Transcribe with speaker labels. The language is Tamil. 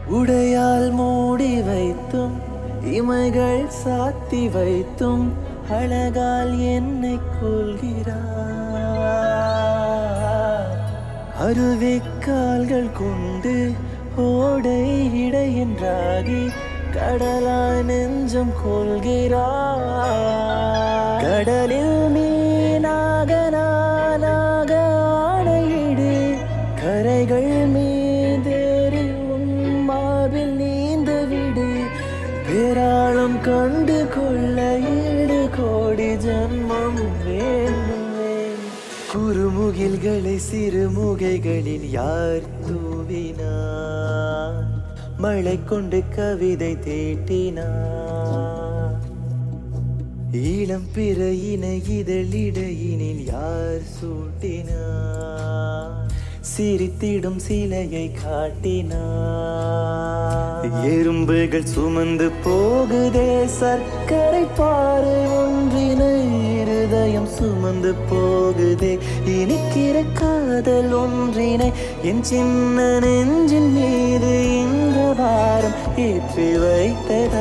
Speaker 1: உடையால் மூடி வைத்தும் இமைகள் சாத்தி வைத்தும் அழகால் என்னை கொள்கிறார் அருவிக்கால்கள் கொண்டு ஓடை இடையென்றாகி கடலாய் நெஞ்சம் கொள்கிறார் கடலில் மீனாக நானாக ஆணையிடு கரைகள் மீதேறி உன் மார்பில் நீந்து விடு பேராளம் கண்டு கொள்ள ஏழு கோடி ஜன்மம் வேண்டுமே குறுமுகில்களை சிறுமுகைகளில் யார் தூவினார் மழை கொண்டு கவிதை தீட்டினார் ஈழம் பிற இன இதழிடையினில் யார் சூட்டினார் சிரித்திடும் சிலையை காட்டினார் எறும்புகள் சுமந்து போகுதே சர்க்கரை பாறை ஒன்றினை இருதயம் சுமந்து போகுதே இனிக்கிற காதல் ஒன்றினை என் சின்ன நெஞ்சின் மீது இந்த வாரம் ஏற்றி வைத்ததா